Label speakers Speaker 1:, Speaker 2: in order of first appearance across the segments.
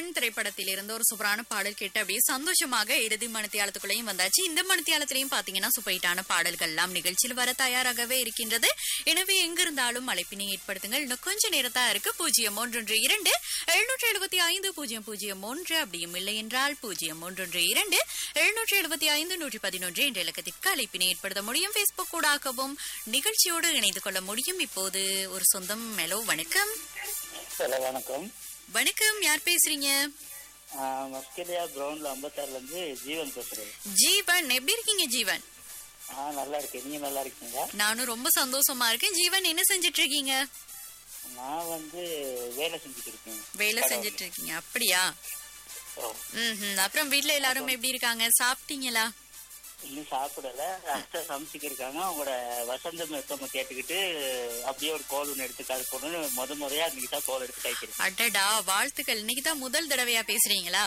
Speaker 1: ஜீவன் திரைப்படத்தில் இருந்து ஒரு சூப்பரான பாடல் கேட்டு அப்படியே சந்தோஷமாக இறுதி மணித்தியாலத்துக்குள்ளேயும் வந்தாச்சு இந்த மணித்தியாலத்திலையும் பாத்தீங்கன்னா சூப்பரிட்டான பாடல்கள் எல்லாம் நிகழ்ச்சியில் வர தயாராகவே இருக்கின்றது எனவே எங்கிருந்தாலும் அழைப்பினை ஏற்படுத்துங்கள் இன்னும் கொஞ்ச நேரத்தா இருக்கு பூஜ்ஜியம் ஒன்றொன்று இரண்டு எழுநூற்றி எழுபத்தி ஐந்து பூஜ்ஜியம் பூஜ்ஜியம் ஒன்று அப்படியும் இல்லை என்றால் பூஜ்ஜியம் ஒன்றொன்று இரண்டு எழுநூற்றி எழுபத்தி ஐந்து நூற்றி பதினொன்று என்ற இலக்கத்திற்கு அழைப்பினை ஏற்படுத்த முடியும் பேஸ்புக் கூடாகவும் நிகழ்ச்சியோடு இணைந்து கொள்ள முடியும் இப்போது ஒரு சொந்தம் மெலோ வணக்கம்
Speaker 2: ஹலோ வணக்கம்
Speaker 1: வணக்கம் யார் பேசுறீங்க
Speaker 2: ஆஹ் ஆஸ்திரேலியா கிரவுண்ட்ல ஐம்பத்தாறுல இருந்து ஜீவன் பேசுறேன்
Speaker 1: ஜீவன் எப்படி இருக்கீங்க ஜீவன்
Speaker 2: ஆ நல்லா இருக்கேன் நீங்க நல்லா இருக்கீங்களா
Speaker 1: நானும் ரொம்ப சந்தோஷமா இருக்கேன் ஜீவன் என்ன செஞ்சுட்டு இருக்கீங்க
Speaker 2: நான் வந்து வேலை செஞ்சுட்டு இருக்கேன்
Speaker 1: வேலை செஞ்சுட்டு இருக்கீங்க அப்படியா
Speaker 2: ஓ,
Speaker 1: ம் அப்புறம் வீட்ல எல்லாரும் எப்படி இருக்காங்க சாப்பிட்டீங்களா
Speaker 2: இன்னும் சாப்பிடல அத்தை சமைச்சுக்கு இருக்காங்க அவங்களோட வசந்தம் எப்ப கேட்டுக்கிட்டு அப்படியே ஒரு கோல் ஒன்று எடுத்து கால் போடணும்னு முத முறையா இன்னைக்கு தான் கோல் எடுத்து கைக்கிறேன்
Speaker 1: அடடா வாழ்த்துக்கள் இன்னைக்கு தான் முதல் தடவையா பேசுறீங்களா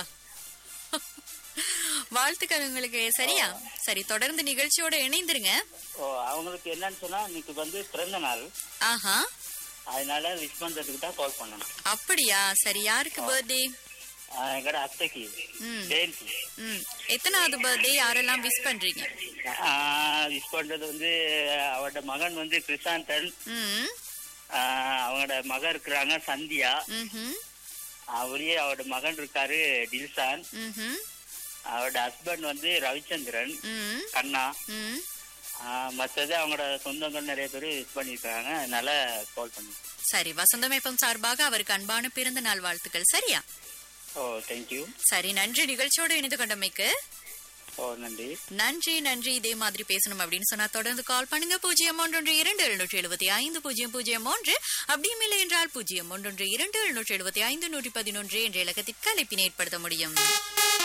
Speaker 1: வாழ்த்துக்கள் உங்களுக்கு சரியா சரி தொடர்ந்து நிகழ்ச்சியோட இணைந்துருங்க
Speaker 2: ஓ அவங்களுக்கு என்னன்னு சொன்னா இன்னைக்கு வந்து பிறந்த நாள்
Speaker 1: ஆஹா
Speaker 2: அதனால விஷ் பண்றதுக்கு தான் கால் பண்ணேன்
Speaker 1: அப்படியா சரி யாருக்கு பர்த்டே
Speaker 2: ஆஹ் எங்கட அத்தைக்கு
Speaker 1: ம்
Speaker 2: ஜெயந்தி
Speaker 1: ம் எத்தனாவது பர்த்டே யாரெல்லாம் விஷ் பண்றீங்க
Speaker 2: விஷ் பண்றது வந்து அவரோட மகன் வந்து கிருஷாந்தன்
Speaker 1: ம்
Speaker 2: ஆஹ் அவங்களோட மகன் இருக்கிறாங்க சந்தியா
Speaker 1: ம்ஹும்
Speaker 2: அவரே அவரோட மகன் இருக்காரு டில்சான்
Speaker 1: ம்ஹும்
Speaker 2: அவரோட ஹஸ்பண்ட் வந்து ரவிச்சந்திரன்
Speaker 1: ம்
Speaker 2: கண்ணா
Speaker 1: ம்
Speaker 2: ஆஹ் மத்தது அவங்களோட சொந்தங்கள் நிறைய பேர் இது பண்ணிருக்காங்க அதனால கால் பண்ணி
Speaker 1: சரி வசந்தம் எஃப்எம் சார்பாக அவருக்கு அன்பான பிறந்த நாள் வாழ்த்துக்கள் சரியா
Speaker 2: ஓ தேங்க்யூ
Speaker 1: சரி நன்றி நிகழ்ச்சியோடு இணைந்து கொண்டமைக்கு
Speaker 2: ஓ நன்றி
Speaker 1: நன்றி நன்றி இதே மாதிரி பேசணும் அப்படின்னு சொன்னா தொடர்ந்து கால் பண்ணுங்க பூஜ்ஜியம் ஒன்றொன்று இரண்டு எழுநூற்றி எழுபத்தி ஐந்து பூஜ்ஜியம் பூஜ்ஜியம் ஒன்று அப்படியும் இல்லை என்றால் பூஜ்ஜியம் ஒன்றொன்று இரண்டு எழுநூற்றி எழுபத்தி ஐந்து நூற்றி பதினொன்று என்ற இலக்கத்திற்கு அழைப்பினை ஏற்படுத்த முடியும்